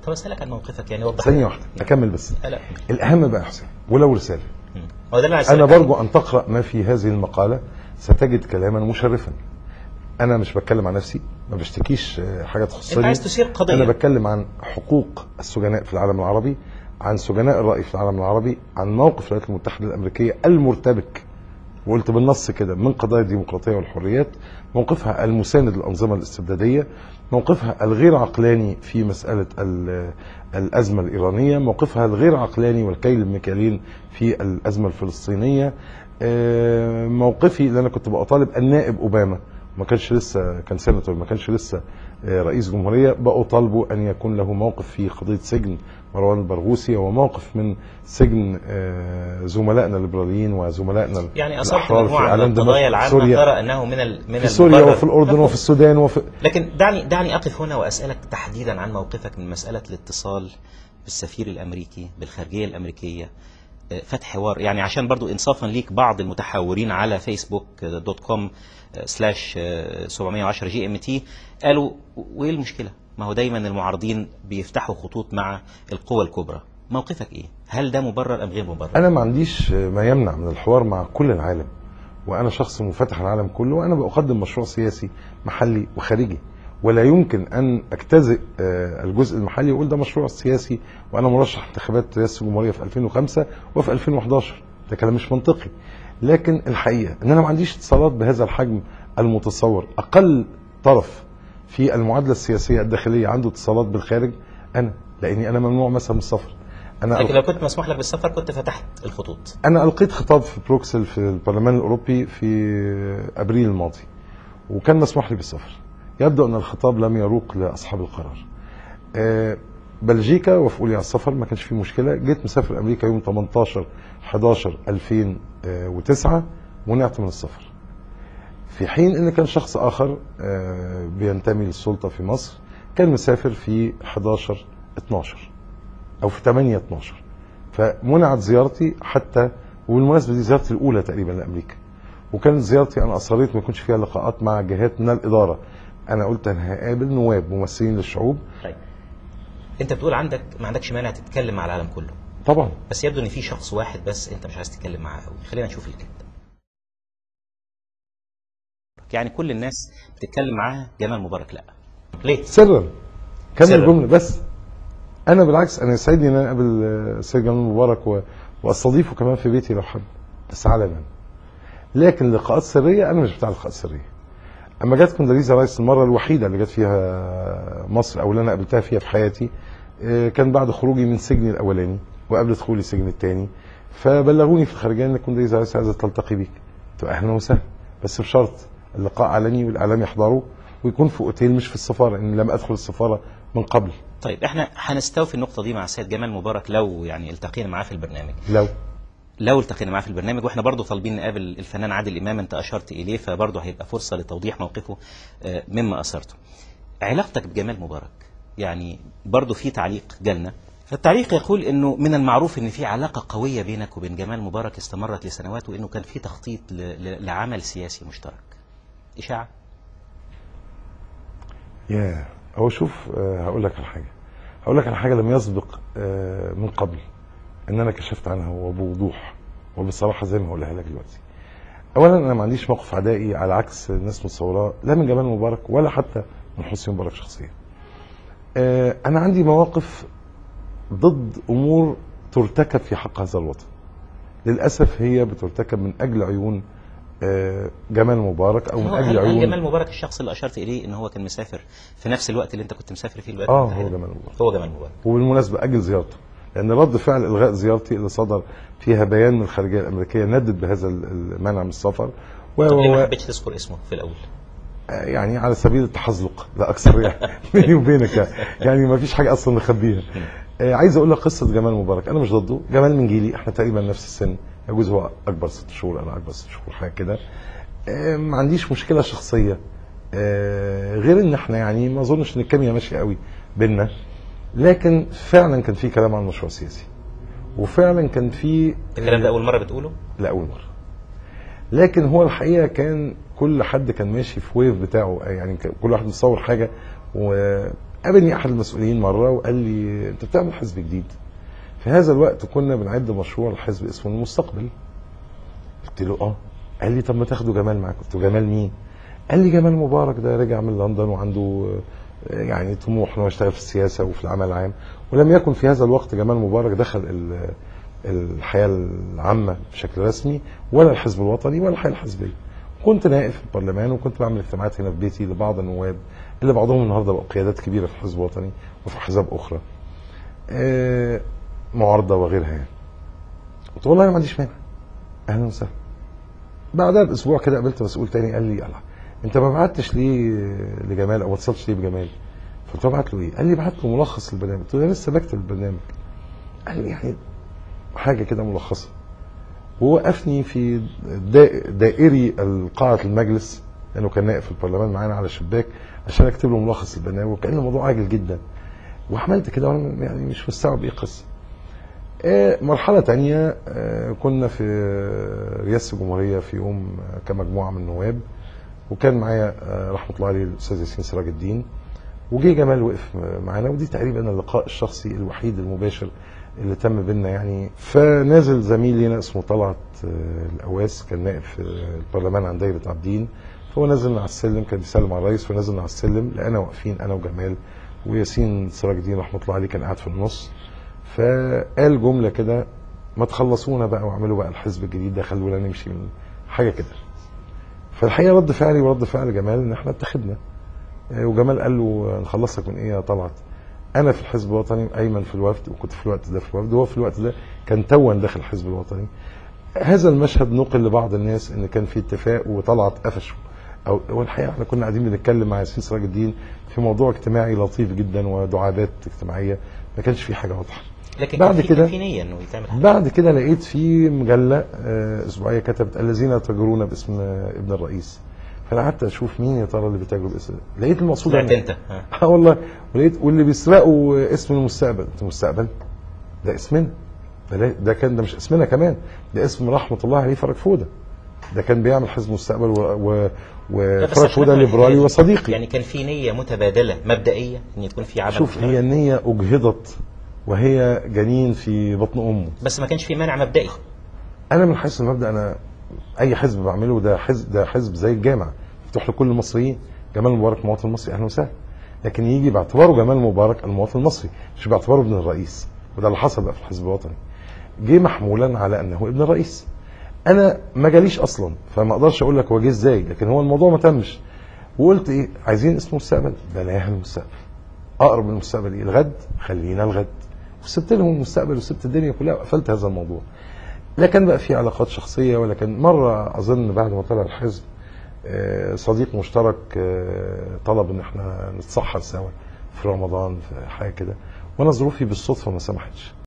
طب اسالك عن موقفك يعني وضح ثانيه لنا. واحده اكمل بس لا لا الاهم بقى يا حسين ولو رساله مم. هو ده اللي عايز انا أسألك برجو ان تقرا ما في هذه المقاله ستجد كلاما مشرفا انا مش بتكلم عن نفسي ما بشتكيش آه، حاجه تخصني انت عايز تثير قضيه انا بتكلم عن حقوق السجناء في العالم العربي عن سجناء الراي في العالم العربي عن موقف الولايات المتحده الامريكيه المرتبك وقلت بالنص كده من قضايا الديمقراطيه والحريات موقفها المساند للانظمه الاستبداديه موقفها الغير عقلاني في مساله ال- الازمه الايرانيه موقفها الغير عقلاني والكيل المكيالين في الازمه الفلسطينيه آه، موقفي اللي انا كنت بطالب النائب اوباما ما كانش لسه كان سيناتور ما كانش لسه آه، رئيس جمهوريه بقوا طالبوا ان يكون له موقف في قضيه سجن مروان البرغوثي وموقف من سجن آه، زملائنا الليبراليين وزملائنا يعني اثرت الأحرار في مجموعه من إعلان دمشق القضايا في العامه سوريا ترى انه من ال... من في سوريا المبرر. وفي الاردن وفي السودان وفي لكن دعني دعني اقف هنا واسالك تحديدا عن موقفك من مساله الاتصال بالسفير الامريكي بالخارجيه الامريكيه آه، فتح حوار يعني عشان برضو انصافا ليك بعض المتحورين على فيسبوك آه، دوت كوم آه، سلاش آه، 710 جي ام تي قالوا وايه المشكله؟ ما هو دايما المعارضين بيفتحوا خطوط مع القوى الكبرى موقفك ايه؟ هل ده مبرر ام غير مبرر؟ انا ما عنديش ما يمنع من الحوار مع كل العالم وانا شخص منفتح على العالم كله وانا بقدم مشروع سياسي محلي وخارجي ولا يمكن ان اجتزئ آه، الجزء المحلي واقول ده مشروع سياسي وانا مرشح انتخابات رئاسه الجمهوريه في 2005 وفي 2011 ده كلام مش منطقي لكن الحقيقه ان انا ما عنديش اتصالات بهذا الحجم المتصور اقل طرف في المعادله السياسيه الداخليه عنده اتصالات بالخارج انا لاني انا ممنوع مثلا من السفر انا لكن لو كنت مسموح لك بالسفر كنت فتحت الخطوط انا القيت خطاب في بروكسل في البرلمان الاوروبي في ابريل الماضي وكان مسموح لي بالسفر يبدو ان الخطاب لم يروق لاصحاب القرار آه، بلجيكا وافقوا لي على السفر ما كانش فيه مشكله جيت مسافر امريكا يوم 18 11 2009 منعت من السفر في حين ان كان شخص اخر آه، بينتمي للسلطه في مصر كان مسافر في 11 12 او في 8 12 فمنعت زيارتي حتى وبالمناسبه دي زيارتي الاولى تقريبا لامريكا وكانت زيارتي انا اصريت ما يكونش فيها لقاءات مع جهات من الاداره انا قلت انا هقابل نواب ممثلين للشعوب طيب انت بتقول عندك ما عندكش مانع تتكلم مع العالم كله طبعا بس يبدو ان في شخص واحد بس انت مش عايز تتكلم معاه قوي خلينا نشوف الكليب ده يعني كل الناس بتتكلم معاها جمال مبارك لا ليه سرا كمل سرا. الجمله بس انا بالعكس انا يسعدني ان انا اقابل آه، السيد جمال مبارك و... واستضيفه كمان في بيتي لو حب بس علنا لكن لقاءات سريه انا مش بتاع لقاءات سريه اما جت كونداليزا رايس المره الوحيده اللي جت فيها مصر او اللي انا قابلتها فيها في حياتي آه، كان بعد خروجي من سجني الاولاني وقبل دخولي السجن الثاني فبلغوني في الخارجيه ان كونداليزا رايس عايزه تلتقي بيك قلت له اهلا وسهلا بس بشرط اللقاء علني والاعلام يحضره ويكون في اوتيل مش في السفاره اني لم ادخل السفاره من قبل طيب احنا هنستوفي النقطه دي مع السيد جمال مبارك لو يعني التقينا معاه في البرنامج لو لو التقينا معاه في البرنامج واحنا برضو طالبين نقابل الفنان عادل امام انت اشرت اليه فبرضو هيبقى فرصه لتوضيح موقفه آه، مما اثرته علاقتك بجمال مبارك يعني برضو في تعليق جالنا التعليق يقول انه من المعروف ان في علاقه قويه بينك وبين جمال مبارك استمرت لسنوات وانه كان في تخطيط ل- ل- لعمل سياسي مشترك اشاعه يا هو شوف آه، هقول لك على حاجه هقول لك على حاجه لم يسبق آه، من قبل ان انا كشفت عنها وبوضوح وبصراحه زي ما هقولها لك دلوقتي اولا انا ما عنديش موقف عدائي على عكس الناس متصوراه لا من جمال مبارك ولا حتى من حسني مبارك شخصيا آه، انا عندي مواقف ضد امور ترتكب في حق هذا الوطن للاسف هي بترتكب من اجل عيون آه، جمال مبارك او من هو اجل هل, هل عيون جمال مبارك الشخص اللي اشرت اليه ان هو كان مسافر في نفس الوقت اللي انت كنت مسافر فيه الولايات اه المتحدة؟ هو جمال مبارك هو جمال مبارك وبالمناسبه اجل زيارته لان رد فعل الغاء زيارتي اللي صدر فيها بيان من الخارجيه الامريكيه ندد بهذا المنع من السفر و طب ليه ما و- حبيتش تذكر اسمه في الاول يعني على سبيل التحزلق لا اكثر يعني بيني وبينك يعني. يعني ما فيش حاجه اصلا نخبيها آه، عايز اقول لك قصه جمال مبارك انا مش ضده جمال من جيلي احنا تقريبا نفس السن يجوز هو اكبر ست شهور انا اكبر ست شهور حاجه كده آه، ما عنديش مشكله شخصيه آه، غير ان احنا يعني ما اظنش ان الكيمياء ماشيه قوي بينا لكن فعلا كان في كلام عن مشروع سياسي وفعلا كان في الكلام ده اول مره بتقوله لاول مره لكن هو الحقيقه كان كل حد كان ماشي في ويف بتاعه يعني ك- كل واحد متصور حاجه قابلني احد المسؤولين مره وقال لي انت بتعمل حزب جديد في هذا الوقت كنا بنعد مشروع الحزب اسمه المستقبل قلت له اه قال لي طب ما تاخدوا جمال معاك قلت له جمال مين قال لي جمال مبارك ده رجع من لندن وعنده آه، يعني طموح انه يشتغل في السياسه وفي العمل العام ولم يكن في هذا الوقت جمال مبارك دخل ال- الحياه العامه بشكل رسمي ولا الحزب الوطني ولا الحياه الحزبيه كنت نائب في البرلمان وكنت بعمل اجتماعات هنا في بيتي لبعض النواب اللي بعضهم النهارده بقوا قيادات كبيره في الحزب الوطني وفي احزاب اخرى آه، معارضه وغيرها يعني قلت والله انا ما عنديش مانع اهلا وسهلا بعدها باسبوع كده قابلت مسؤول تاني قال لي الله انت ما بعتش ليه لجمال او ما اتصلتش ليه بجمال فقلت له ابعت له ايه؟ قال لي بعت له ملخص البرنامج قلت له انا لسه بكتب البرنامج قال لي يعني حاجه كده ملخصه ووقفني في دا- دائري قاعة المجلس لانه كان نائب في البرلمان معانا على شباك عشان اكتب له ملخص البرنامج وكان الموضوع عاجل جدا وعملت كده وانا يعني مش مستوعب ايه القصه آه، مرحلة تانية آه، كنا في رئاسة الجمهورية في يوم آه، كمجموعة من النواب وكان معايا آه، رحمة الله عليه الأستاذ ياسين سراج الدين وجي جمال وقف معانا ودي تقريبا اللقاء الشخصي الوحيد المباشر اللي تم بينا يعني فنازل زميل لينا اسمه طلعت آه، الأواس كان نائب في البرلمان عن دايرة عابدين فهو نازل من على السلم كان بيسلم على الرئيس فنزل من على السلم لقينا واقفين أنا وجمال وياسين سراج الدين رحمة الله عليه كان قاعد في النص فقال جمله كده ما تخلصونا بقى واعملوا بقى الحزب الجديد ده خلونا نمشي من حاجه كده فالحقيقه رد فعلي ورد فعل جمال ان احنا اتخذنا آه، وجمال قال له نخلصك من ايه يا طلعت انا في الحزب الوطني ايمن في الوفد وكنت في الوقت ده في الوفد وهو في الوقت ده كان توا داخل الحزب الوطني هذا المشهد نقل لبعض الناس ان كان في اتفاق وطلعت قفشه او والحقيقه احنا كنا قاعدين بنتكلم مع ياسين سراج الدين في موضوع اجتماعي لطيف جدا ودعابات اجتماعيه ما كانش في حاجه واضحه لكن بعد كان في- كده- كان في نيه انه يتعمل حاجه بعد كده لقيت في مجله آه، اسبوعيه كتبت الذين يتاجرون باسم آه، ابن الرئيس فانا قعدت اشوف مين يا ترى اللي بيتاجروا باسم لقيت المقصود طلعت أنا. انت ها. اه والله ولقيت واللي بيسرقوا اسم المستقبل انت المستقبل ده اسمنا ده, لا- ده كان ده مش اسمنا كمان ده اسم رحمه الله عليه فرج فوده ده كان بيعمل حزب مستقبل و, و... لا، بس وفرج عشان فوده نفهم ليبرالي الحكاية دي. وصديقي يعني كان في نيه متبادله مبدئيه ان يكون في عمل شوف مشترك. هي النيه اجهضت وهي جنين في بطن امه بس ما كانش في مانع مبدئي انا من حيث المبدا انا اي حزب بعمله ده حزب ده حزب زي الجامع مفتوح لكل المصريين جمال مبارك مواطن مصري اهلا وسهلا لكن يجي باعتباره جمال مبارك المواطن المصري مش باعتباره ابن الرئيس وده اللي حصل بقى في الحزب الوطني جه محمولا على انه ابن الرئيس انا ما جاليش اصلا فما اقدرش اقول لك هو جه ازاي لكن هو الموضوع ما تمش وقلت ايه عايزين اسم مستقبل بلاها المستقبل اقرب من المستقبل ايه الغد خلينا الغد وسبت لهم المستقبل وسبت الدنيا كلها وقفلت هذا الموضوع لا كان بقى في علاقات شخصيه ولا كان مره اظن بعد ما طلع الحزب آه، صديق مشترك آه، طلب ان احنا نتسحر سوا في رمضان في حاجه كده وانا ظروفي بالصدفه ما سمحتش